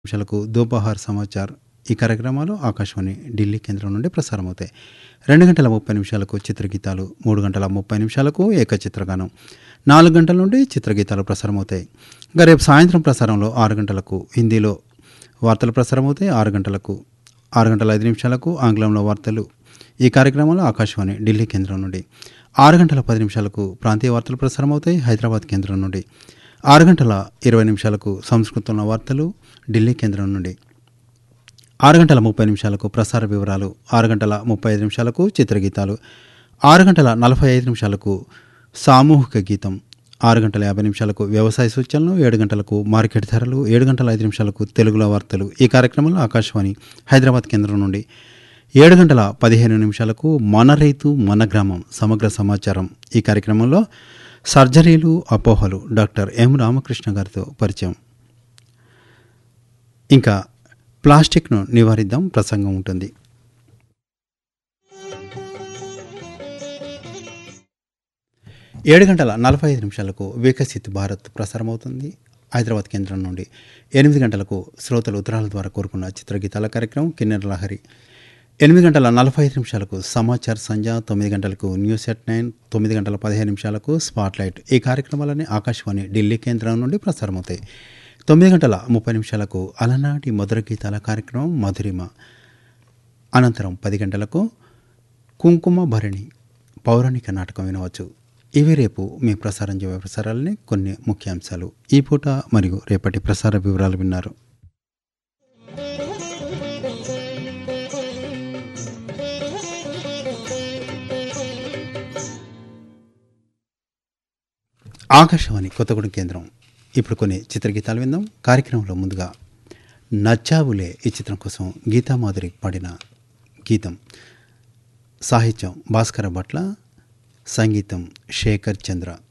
నిమిషాలకు దోపహార్ సమాచార్ ఈ కార్యక్రమాలు ఆకాశవాణి ఢిల్లీ కేంద్రం నుండి ప్రసారమవుతాయి రెండు గంటల ముప్పై నిమిషాలకు చిత్రగీతాలు మూడు గంటల ముప్పై నిమిషాలకు ఏకచిత్రగానం నాలుగు గంటల నుండి చిత్రగీతాలు ప్రసారమవుతాయి ఇంకా రేపు సాయంత్రం ప్రసారంలో ఆరు గంటలకు హిందీలో వార్తలు ప్రసారమవుతాయి ఆరు గంటలకు ఆరు గంటల ఐదు నిమిషాలకు ఆంగ్లంలో వార్తలు ఈ కార్యక్రమంలో ఆకాశవాణి ఢిల్లీ కేంద్రం నుండి ఆరు గంటల పది నిమిషాలకు ప్రాంతీయ వార్తలు ప్రసారమవుతాయి హైదరాబాద్ కేంద్రం నుండి ఆరు గంటల ఇరవై నిమిషాలకు సంస్కృతంలో వార్తలు ఢిల్లీ కేంద్రం నుండి ఆరు గంటల ముప్పై నిమిషాలకు ప్రసార వివరాలు ఆరు గంటల ముప్పై ఐదు నిమిషాలకు చిత్రగీతాలు ఆరు గంటల నలభై ఐదు నిమిషాలకు సామూహిక గీతం ఆరు గంటల యాభై నిమిషాలకు వ్యవసాయ సూచనలు ఏడు గంటలకు మార్కెట్ ధరలు ఏడు గంటల ఐదు నిమిషాలకు తెలుగులో వార్తలు ఈ కార్యక్రమంలో ఆకాశవాణి హైదరాబాద్ కేంద్రం నుండి ఏడు గంటల పదిహేను నిమిషాలకు మన రైతు మన గ్రామం సమగ్ర సమాచారం ఈ కార్యక్రమంలో సర్జరీలు అపోహలు డాక్టర్ ఎం రామకృష్ణ గారితో పరిచయం ఇంకా ప్లాస్టిక్ను నివారిద్దాం ప్రసంగం ఉంటుంది ఏడు గంటల నలభై ఐదు నిమిషాలకు వికసిత్ భారత్ ప్రసారమవుతుంది హైదరాబాద్ కేంద్రం నుండి ఎనిమిది గంటలకు శ్రోతలు ఉత్తరాల ద్వారా కోరుకున్న చిత్రగీతాల కార్యక్రమం కిన్నెర లహరి ఎనిమిది గంటల నలభై ఐదు నిమిషాలకు సమాచార్ సంధ్య తొమ్మిది గంటలకు న్యూస్ ఎట్ నైన్ తొమ్మిది గంటల పదిహేను నిమిషాలకు స్పాట్లైట్ ఈ కార్యక్రమాలన్నీ ఆకాశవాణి ఢిల్లీ కేంద్రం నుండి ప్రసారమవుతాయి తొమ్మిది గంటల ముప్పై నిమిషాలకు అలనాటి మధుర గీతాల కార్యక్రమం మధురిమ అనంతరం పది గంటలకు కుంకుమ భరణి పౌరాణిక నాటకం వినవచ్చు ఇవి రేపు మీ ప్రసారం చేయే ప్రసారాలని కొన్ని ముఖ్యాంశాలు ఈ పూట మరియు రేపటి ప్రసార వివరాలు విన్నారు ఆకాశవాణి కొత్తగూడెం కేంద్రం ఇప్పుడు కొన్ని చిత్రగీతాలు విందాం కార్యక్రమంలో ముందుగా నచ్చావులే ఈ చిత్రం కోసం గీతామాధురి పాడిన గీతం సాహిత్యం భాస్కర భట్ల సంగీతం శేఖర్ చంద్ర